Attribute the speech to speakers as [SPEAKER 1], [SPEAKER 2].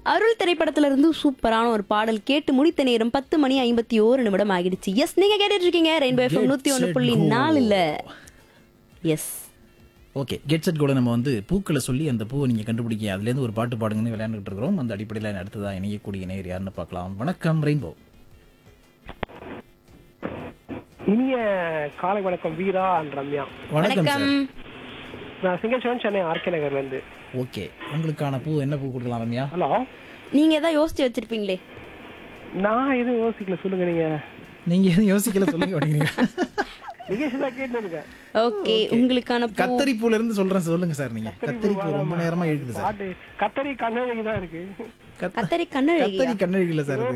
[SPEAKER 1] அருள் திரைப்படத்துல இருந்து சூப்பரான ஒரு பாடல் கேட்டு முடித்த நேரம் பத்து மணி ஐம்பத்தி ஓரு நிமிடம் ஆகிடுச்சு எஸ் நீங்க கேட்டுட்டு இருக்கீங்க ரெயின்போ எஃப்எம்
[SPEAKER 2] Get
[SPEAKER 1] நூத்தி ஒண்ணு
[SPEAKER 2] set,
[SPEAKER 1] புள்ளி
[SPEAKER 2] go.
[SPEAKER 1] நாலுல எஸ்
[SPEAKER 2] ஓகே கெட் செட் கூட நம்ம வந்து பூக்களை சொல்லி அந்த பூவை நீங்க கண்டுபிடிக்க அதுலேருந்து ஒரு பாட்டு பாடுங்கன்னு விளையாண்டுட்டு இருக்கிறோம் அந்த அடிப்படையில் அடுத்ததா இணையக்கூடிய நேர் யாருன்னு பார்க்கலாம் வணக்கம் ரெயின்போ
[SPEAKER 3] இனிய காலை வணக்கம் வீரா அண்ட் ரம்யா
[SPEAKER 2] வணக்கம்
[SPEAKER 1] வணக்கம்
[SPEAKER 2] சார்
[SPEAKER 3] நான் சிங்கச்சோன் சென்னை ஆர்கே நகர்ல இருந்து
[SPEAKER 2] ஓகே உங்களுக்கான பூ என்ன பூ கொடுக்கலாம் ரம்யா
[SPEAKER 3] ஹலோ
[SPEAKER 1] நீங்க ஏதாவது யோசிச்சு வச்சிருப்பீங்களே
[SPEAKER 3] நான் எதுவும் யோசிக்கல சொல்லுங்க நீங்க
[SPEAKER 2] நீங்க எதுவும் யோசிக்கல சொல்லுங்க அப்படிங்கிறீங்க
[SPEAKER 3] நிகழ்ச்சி தான் கேட்டு இருக்கேன்
[SPEAKER 1] ஓகே உங்களுக்கான பூ
[SPEAKER 2] கத்தரி பூல இருந்து சொல்றேன் சொல்லுங்க சார் நீங்க கத்தரி பூ ரொம்ப நேரமா இருக்குது சார்
[SPEAKER 3] பாட்டு கத்தரி கண்ணழகி தான் இருக்கு
[SPEAKER 2] கத்த-
[SPEAKER 1] கத்தரி கண்ணழகியா
[SPEAKER 2] கத்தரி கண்ணழகி இல்ல சார் அது